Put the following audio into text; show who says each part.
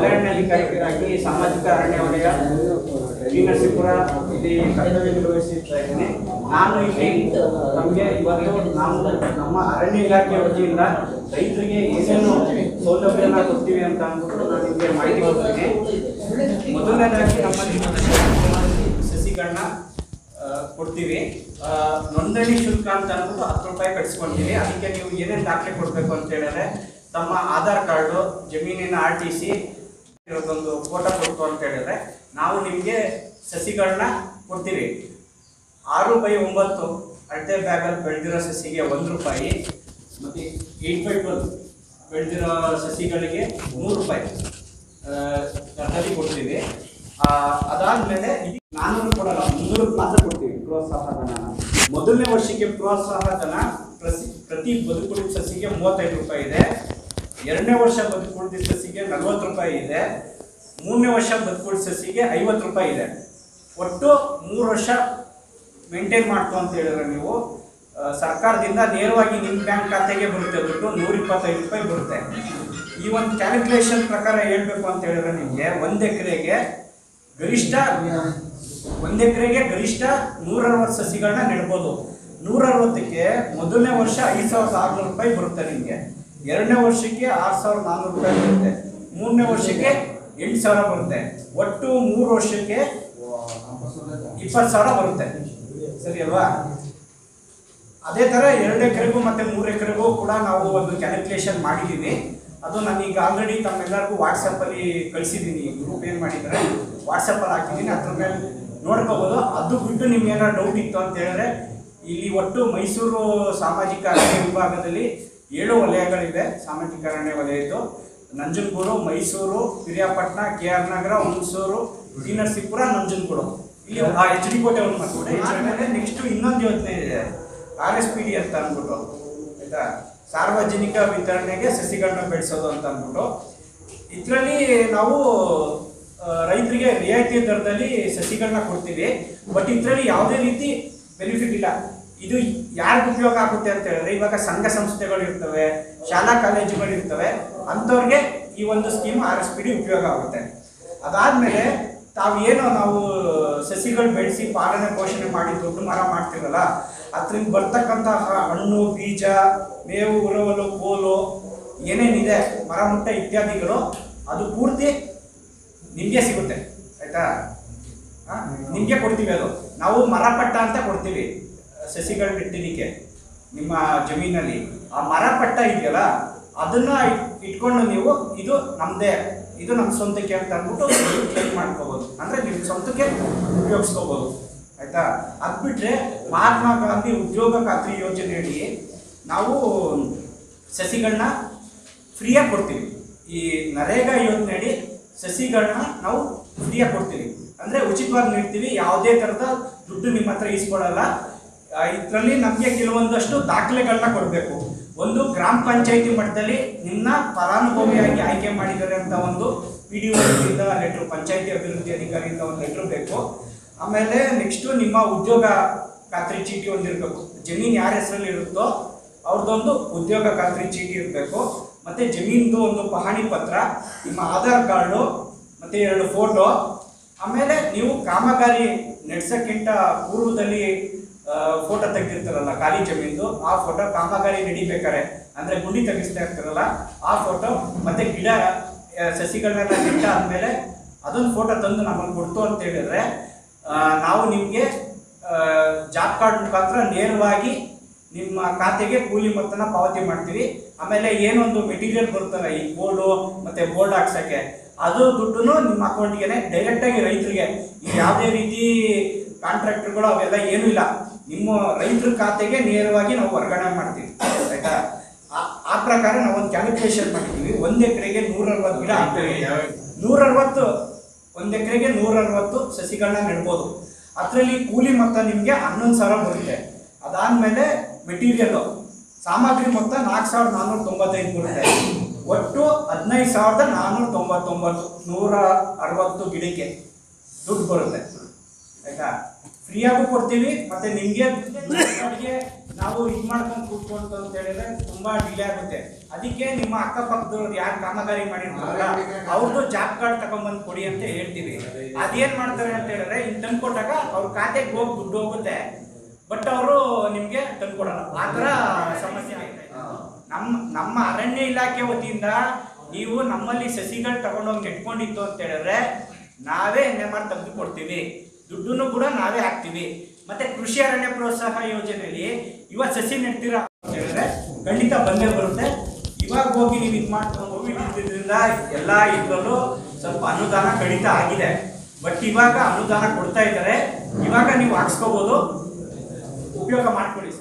Speaker 1: ವಲಯಾರಣ್ಯಾಧಿಕಾರಿಯಾಗಿ ಸಾಮಾಜಿಕ ಅರಣ್ಯ ವಲಯ ಟಿ ನರಸೀಪುರ ಇಲ್ಲಿ ಕರ್ತವ್ಯ ನಿರ್ವಹಿಸುತ್ತಾ ಇದ್ದೀನಿ ನಾನು ಇಲ್ಲಿ ನಮಗೆ ಇವತ್ತು ನಾವು ನಮ್ಮ ಅರಣ್ಯ ಇಲಾಖೆ ವತಿಯಿಂದ ರೈತರಿಗೆ ಏನೇನು ಸೌಲಭ್ಯನ ಕೊಡ್ತೀವಿ ಅಂತ ಅಂದ್ಬಿಟ್ಟು ನಾನು ನಿಮಗೆ ಮಾಹಿತಿ ಕೊಡ್ತೀನಿ ಮೊದಲನೇದಾಗಿ ನಮ್ಮಲ್ಲಿ ಸಸಿಗಳನ್ನ ಆ, ಕೊಡ್ತೀವಿ ಆ, ನೋಂದಣಿ ಶುಲ್ಕ ಅಂತ ಅಂದ್ಬಿಟ್ಟು ಹತ್ತು ರೂಪಾಯಿ ಕಟ್ಸ್ಕೊಂತೀವಿ ಅದಕ್ಕೆ ನೀವು ಏನೇನು ದಾಖಲೆ ಕೊಡಬೇಕು ಅಂತ ಹೇಳಿದ್ರೆ ತಮ್ಮ ಆಧಾರ್ ಕಾರ್ಡು ಜಮೀನಿನ ಆರ್ ಟಿ ಸಿ ಇರೋದೊಂದು ಫೋಟೋ ಕೊಡ್ತು ಅಂತ ಹೇಳಿದ್ರೆ ನಾವು ನಿಮಗೆ ಸಸಿಗಳನ್ನ ಕೊಡ್ತೀವಿ ಆರು ಬೈ ಒಂಬತ್ತು ಅಳತೆ ಬ್ಯಾಗಲ್ಲಿ ಬೆಳೆದಿರೋ ಸಸಿಗೆ ಒಂದು ರೂಪಾಯಿ ಮತ್ತು ಏಯ್ಟ್ ಬೈ ಟ್ವೆಲ್ ಬೆಳೆದಿರೋ ಸಸಿಗಳಿಗೆ ಮೂರು ರೂಪಾಯಿ ತರಕಾರಿ ಕೊಡ್ತೀವಿ ಆ, ಅದಾದ್ಮೇಲೆ ಇದು ನಾನ್ನೂರು ಕೊಡಲ್ಲ ಮುನ್ನೂರು ಮಾತ್ರ ಕೊಡ್ತೀವಿ ಪ್ರೋತ್ಸಾಹ ಧನ ಮೊದಲನೇ ವರ್ಷಕ್ಕೆ ಪ್ರೋತ್ಸಾಹ ಧನ ಪ್ರತಿ ಪ್ರತಿ ಬದುಕುಳಿದ ಸಸಿಗೆ ಮೂವತ್ತೈದು ರೂಪಾಯಿ ಇದೆ ಎರಡನೇ ವರ್ಷ ಬದುಕುಳಿದ ಸಸಿಗೆ ನಲ್ವತ್ತು ರೂಪಾಯಿ ಇದೆ ಮೂರನೇ ವರ್ಷ ಬದುಕುಳಿದ ಸಸಿಗೆ ಐವತ್ತು ರೂಪಾಯಿ ಇದೆ ಒಟ್ಟು ಮೂರು ವರ್ಷ ಮೇಂಟೈನ್ ಮಾಡ್ತು ಅಂತ ಹೇಳಿದ್ರೆ ನೀವು ಆ, ಸರ್ಕಾರದಿಂದ ನೇರವಾಗಿ ನಿಮ್ಮ ಬ್ಯಾಂಕ್ ಖಾತೆಗೆ ಬರುತ್ತೆ ದುಡ್ಡು ನೂರ ಇಪ್ಪತ್ತೈದು ರೂಪಾಯಿ ಬರುತ್ತೆ ಈ ಒಂದು ಕ್ಯಾಲ್ಕುಲೇಷನ್ ಪ್ರಕಾರ ಹೇಳ್ಬೇಕು ಅಂತ ಹೇಳಿದ್ರೆ ನಿಮಗೆ ಒಂದು ಎಕರೆಗೆ ಗರಿಷ್ಠ ಒಂದು ಎಕರೆಗೆ ಗರಿಷ್ಠ ನೂರ ಅರವತ್ತು ಸಸಿಗಳನ್ನ ನೆಡ್ಬೋದು ನೂರ ಅರವತ್ತಕ್ಕೆ ಮೊದಲನೇ ವರ್ಷ ಐದು ಸಾವಿರದ ಆರುನೂರು ರೂಪಾಯಿ ಬರುತ್ತೆ ನಿಮಗೆ ಎರಡನೇ ವರ್ಷಕ್ಕೆ ಆರು ಸಾವಿರದ ನಾನ್ನೂರು ರೂಪಾಯಿ ಬರುತ್ತೆ ಮೂರನೇ ವರ್ಷಕ್ಕೆ ಎಂಟು ಸಾವಿರ ಬರುತ್ತೆ ಒಟ್ಟು ಮೂರು ವರ್ಷಕ್ಕೆ ಇಪ್ಪತ್ತು ಸಾವಿರ ಬರುತ್ತೆ ಸರಿ ಅಲ್ವಾ ಅದೇ ಥರ ಎರಡು ಎಕರೆಗೂ ಮತ್ತು ಮೂರು ಎಕರೆಗೂ ಕೂಡ ನಾವು ಒಂದು ಕ್ಯಾಲ್ಕುಲೇಷನ್ ಮಾಡಿದ್ದೀವಿ ಅದು ನಾನು ಈಗ ಆಲ್ರೆಡಿ ತಮ್ಮೆಲ್ಲರಿಗೂ ವಾಟ್ಸಪ್ಪಲ್ಲಿ ಕಳಿಸಿದ್ದೀನಿ ಗ್ರೂಪ್ ಏನು ಮಾಡಿದ್ದಾರೆ ವಾಟ್ಸಪ್ಪಲ್ಲಿ ಹಾಕಿದ್ದೀನಿ ಅದ್ರ ಮೇಲೆ ನೋಡ್ಕೋಬೋದು ಅದು ಬಿಟ್ಟು ನಿಮ್ಗೆ ಏನಾದ್ರು ಡೌಟ್ ಇತ್ತು ಅಂತ ಹೇಳಿದ್ರೆ ಇಲ್ಲಿ ಒಟ್ಟು ಮೈಸೂರು ಸಾಮಾಜಿಕ ಅರಣ್ಯ ವಿಭಾಗದಲ್ಲಿ ಏಳು ವಲಯಗಳಿವೆ ಸಾಮಾಜಿಕ ಅರಣ್ಯ ವಲಯದ್ದು Nanjangud Mysore Periyapatna K R Nagar Hunsur T Narasipura Nanjangud ಇಲ್ಲಿ ಎಚ್ ಡಿ ಕೋಟೆ ಒಂದು ಮಾಡ್ಕೊಡಿ ಆಮೇಲೆ ನೆಕ್ಸ್ಟ್ ಇನ್ನೊಂದು ಯೋಜನೆ ಇದೆ ಆರ್ ಎಸ್ ಪಿ ಡಿ ಅಂತ ಅಂದ್ಬಿಟ್ಟು ಆಯ್ತಾ ಸಾರ್ವಜನಿಕ ವಿತರಣೆಗೆ ಸಸಿಗಳನ್ನ ಬೆಳೆಸೋದು ಅಂತ ಅಂದ್ಬಿಟ್ಟು ಇದರಲ್ಲಿ ನಾವು ಆ, ರೈತರಿಗೆ ರಿಯಾಯಿತಿ ದರದಲ್ಲಿ ಸಸಿಗಳನ್ನ ಕೊಡ್ತೀವಿ ಬಟ್ ಇದರಲ್ಲಿ ಯಾವುದೇ ರೀತಿ ಬೆನಿಫಿಟ್ ಇಲ್ಲ ಇದು ಯಾರಿಗೆ ಉಪಯೋಗ ಆಗುತ್ತೆ ಅಂತ ಹೇಳಿದ್ರೆ ಇವಾಗ ಸಂಘ ಸಂಸ್ಥೆಗಳು ಇರ್ತವೆ ಶಾಲಾ ಕಾಲೇಜುಗಳು ಇರ್ತವೆ ಅಂಥವ್ರಿಗೆ ಈ ಒಂದು scheme R S P D ಉಪಯೋಗ ಆಗುತ್ತೆ ಅದಾದ್ಮೇಲೆ ತಾವು ಏನು ನಾವು ಸಸಿಗಳು ಬೆಳೆಸಿ ಪಾಲನೆ ಪೋಷಣೆ ಮಾಡಿ ದೊಡ್ಡ ಮರ ಮಾಡ್ತೀವಲ್ಲ ಅದರಿಂದ ಬರ್ತಕ್ಕಂತಹ ಹಣ್ಣು ಬೀಜ ಮೇವು ಉರವಲು ಕೋಲು ಏನೇನಿದೆ ಮರ ಮುಟ್ಟ ಇತ್ಯಾದಿಗಳು ಅದು ಪೂರ್ತಿ ನಿಮಗೆ ಸಿಗುತ್ತೆ ಆಯ್ತಾ ನಿಮಗೆ ಕೊಡ್ತೀವಿ ಅದು ನಾವು ಮರ ಪಟ್ಟ ಅಂತ ಕೊಡ್ತೀವಿ ಸಸಿಗಳು ನೆಟ್ಟಿದ್ದಕ್ಕೆ ನಿಮ್ಮ ಜಮೀನಲ್ಲಿ ಆ ಮರ ಪಟ್ಟ ಇದೆಯಲ್ಲ ಅದನ್ನ ಇಟ್- ಇಟ್ಕೊಂಡು ನೀವು ಇದು ನಮ್ಮದೇ ಇದು ನಮ್ಮ ಸ್ವಂತಕ್ಕೆ ಅಂತ ಅಂದ್ಬಿಟ್ಟು ಕ್ಲೈಮ್ ಮಾಡ್ಕೋಬೋದು ಅಂದರೆ ನಿಮ್ಮ ಸ್ವಂತಕ್ಕೆ ಉಪಯೋಗಿಸ್ಕೋಬೋದು ಆಯ್ತಾ ಅದು ಬಿಟ್ಟರೆ ಮಹಾತ್ಮ ಗಾಂಧಿ ಉದ್ಯೋಗ ಖಾತ್ರಿ ಯೋಜನೆಯಡಿ ನಾವು ಸಸಿಗಳನ್ನ ಫ್ರೀಯಾಗಿ ಕೊಡ್ತೀವಿ ಈ ನರೇಗಾ ಯೋಜನೆಯಡಿ ಸಸಿಗಳನ್ನ ನಾವು ಫ್ರೀಯಾಗಿ ಕೊಡ್ತೀವಿ ಅಂದರೆ ಉಚಿತವಾಗಿ ನೀಡ್ತೀವಿ ಯಾವುದೇ ಥರದ ದುಡ್ಡು ನಿಮ್ಮ ಹತ್ರ ಇಸ್ಕೊಳ್ಳಲ್ಲ ಇದರಲ್ಲಿ ನಮಗೆ ಕೆಲವೊಂದಷ್ಟು ದಾಖಲೆಗಳನ್ನ ಕೊಡಬೇಕು ಒಂದು ಗ್ರಾಮ ಪಂಚಾಯತಿ ಮಟ್ಟದಲ್ಲಿ ನಿನ್ನ ಫಲಾನುಭವಿಯಾಗಿ ಆಯ್ಕೆ ಮಾಡಿದ್ದಾರೆ ಅಂತ ಒಂದು ಪಿ ಡಿ ಒದಿಂದ ಲೆಟ್ರು ಪಂಚಾಯತಿ ಅಭಿವೃದ್ಧಿ ಅಧಿಕಾರಿಯಿಂದ ಒಂದು ಲೆಟ್ರ್ ಬೇಕು ಆಮೇಲೆ ನೆಕ್ಸ್ಟು ನಿಮ್ಮ ಉದ್ಯೋಗ ಖಾತ್ರಿ ಚೀಟಿ ಒಂದಿರಬೇಕು ಜಮೀನು ಯಾರ ಹೆಸರಲ್ಲಿ ಇರುತ್ತೋ ಅವ್ರದ್ದೊಂದು ಉದ್ಯೋಗ ಖಾತ್ರಿ ಚೀಟಿ ಇರಬೇಕು ಮತ್ತು ಜಮೀನ್ದು ಒಂದು ಪಹಣಿ ಪತ್ರ ನಿಮ್ಮ ಆಧಾರ್ ಕಾರ್ಡು ಮತ್ತು ಎರಡು ಫೋಟೋ ಆಮೇಲೆ ನೀವು ಕಾಮಗಾರಿ ನಡೆಸೋಕ್ಕಿಂತ ಪೂರ್ವದಲ್ಲಿ ಫೋಟೋ ತೆಗೆದಿರ್ತಾರಲ್ಲ ಖಾಲಿ ಜಮೀನ್ದು ಆ ಫೋಟೋ ಕಾಮಗಾರಿ ನಡಿಬೇಕಾರೆ ಅಂದರೆ ಗುಂಡಿ ತೆಗಿಸ್ತಾ ಇರ್ತಾರಲ್ಲ ಆ ಫೋಟೋ ಮತ್ತು ಗಿಡ ಆ, ಸಸಿಗಳನ್ನೆಲ್ಲ ನೆಟ್ಟ ಆದಮೇಲೆ ಅದೊಂದು ಫೋಟೋ ತಂದು ನಮಗೆ ಕೊಡ್ತು ಅಂತ ಹೇಳಿದ್ರೆ ಆ, ನಾವು ನಿಮಗೆ ಜಾಬ್ ಕಾರ್ಡ್ ಮುಖಾಂತರ ನೇರವಾಗಿ ನಿಮ್ಮ ಖಾತೆಗೆ ಕೂಲಿ ಮೊತ್ತನ ಪಾವತಿ ಮಾಡ್ತೀವಿ ಆಮೇಲೆ ಏನೊಂದು ಮೆಟೀರಿಯಲ್ ಬರುತ್ತಲ್ಲ ಈ ಬೋರ್ಡು ಮತ್ತೆ ಬೋರ್ಡ್ ಹಾಕ್ಸಕ್ಕೆ ಅದು ದುಡ್ಡು ನಿಮ್ಮ ಅಕೌಂಟ್ಗೆ ಡೈರೆಕ್ಟಾಗಿ ರೈತರಿಗೆ ಈಗ ಯಾವುದೇ ರೀತಿ ಕಾಂಟ್ರಾಕ್ಟರ್ಗಳು ಅವೆಲ್ಲ ಏನೂ ಇಲ್ಲ ನಿಮ್ಮ ರೈತರ ಖಾತೆಗೆ ನೇರವಾಗಿ ನಾವು ವರ್ಗಾವಣೆ ಮಾಡ್ತೀವಿ ಆಯ್ತಾ ಆ- ಆ ಪ್ರಕಾರ ನಾವು ಒಂದು ಕ್ಯಾಲ್ಕುಲೇಷನ್ ಮಾಡಿದ್ದೀವಿ ಒಂದು ಎಕರೆಗೆ ನೂರ ಅರವತ್ತು ಗಿಡ ಹಾಕ್ತೀವಿ ನೂರ ಅರವತ್ತು ಒಂದು ಎಕರೆಗೆ ನೂರ ಅರವತ್ತು ಸಸಿಗಳನ್ನ ನೆಡ್ಬೋದು ಅದರಲ್ಲಿ ಕೂಲಿ ಮೊತ್ತ ನಿಮಗೆ ಹನ್ನೊಂದು ಸಾವಿರ ಬರುತ್ತೆ ಅದಾದಮೇಲೆ ಮೆಟೀರಿಯಲ್ಲು ಸಾಮಗ್ರಿ ಮೊತ್ತ ನಾಲ್ಕು ಸಾವಿರದ ನಾನ್ನೂರ ತೊಂಬತ್ತೈದು ಬರುತ್ತೆ ಒಟ್ಟು ಹದಿನೈದು ಸಾವಿರದ ನಾನ್ನೂರ ತೊಂಬತ್ತೊಂಬತ್ತು ನೂರ ಅರವತ್ತು ಗಿಡಕ್ಕೆ ದುಡ್ಡು ಬರುತ್ತೆ ಆಯ್ತಾ ಫ್ರೀಯಾಗೂ ಕೊಡ್ತೀವಿ ಮತ್ತೆ ನಿಮಗೆ ನಾವು ಇದು ಮಾಡ್ಕೊಂಡು ಕೂತ್ಕೊಂಡು ಅಂತ ಹೇಳಿದ್ರೆ ತುಂಬಾ ಡಿಲೇ ಆಗುತ್ತೆ ಅದಕ್ಕೆ ನಿಮ್ಮ ಅಕ್ಕಪಕ್ಕದವ್ರು ಯಾರು ಕಾಮಗಾರಿ ಮಾಡಿರ್ತಾರಲ್ಲ ಅವ್ರದ್ದು ಜಾಬ್ ಕಾರ್ಡ್ ತಗೊಂಡ್ಬಂದು ಕೊಡಿ ಅಂತ ಹೇಳ್ತೀವಿ ಅದೇನ್ ಮಾಡ್ತಾರೆ ಅಂತ ಹೇಳಿದ್ರೆ ಇನ್ ತಂದ್ಕೊಟ್ಟಾಗ ಅವ್ರ ಖಾತೆಗೆ ಹೋಗಿ ದುಡ್ಡು ಹೋಗುತ್ತೆ ಬಟ್ ಅವರು ನಿಮ್ಗೆ ತಂದ್ಕೊಡಲ್ಲ ಆ ಥರ ಸಮಸ್ಯೆ ಆಗಿದೆ ನಮ್ಮ ನಮ್ಮ ಅರಣ್ಯ ಇಲಾಖೆ ವತಿಯಿಂದ ನೀವು ನಮ್ಮಲ್ಲಿ ಸಸಿಗಳು ತಗೊಂಡೋಗಿ ನೆಟ್ಕೊಂಡಿತ್ತು ಅಂತ ಹೇಳಿದ್ರೆ ನಾವೇ ಎಣ್ಣೆ ಮಾಡಿ ತೆಗೆದು ಕೊಡ್ತೀವಿ ದುಡ್ಡನ್ನು ಕೂಡ ನಾವೇ ಹಾಕ್ತೀವಿ ಮತ್ತೆ ಕೃಷಿ ಅರಣ್ಯ ಪ್ರೋತ್ಸಾಹ ಯೋಜನೆಯಲ್ಲಿ ಇವಾಗ ಸಸಿ ನೆಡ್ತೀರಾ ಅಂತ ಹೇಳಿದ್ರೆ ಖಂಡಿತ ಬಂದೇ ಬರುತ್ತೆ ಇವಾಗ ಹೋಗಿ ನೀವು ಇದು ಮಾಡ್ಕೊಂಡು ಕೋವಿಡ್ ಇದ್ದಿದ್ರಿಂದ ಎಲ್ಲ ಇದ್ರಲ್ಲೂ ಸ್ವಲ್ಪ ಅನುದಾನ ಕಡಿತ ಆಗಿದೆ ಬಟ್ ಇವಾಗ ಅನುದಾನ ಕೊಡ್ತಾ ಇದ್ದಾರೆ ಇವಾಗ ನೀವು ಹಾಕ್ಸ್ಕೋಬಹುದು ಉಪಯೋಗ ಮಾಡ್ಕೊಳ್ಳಿ ಸರ್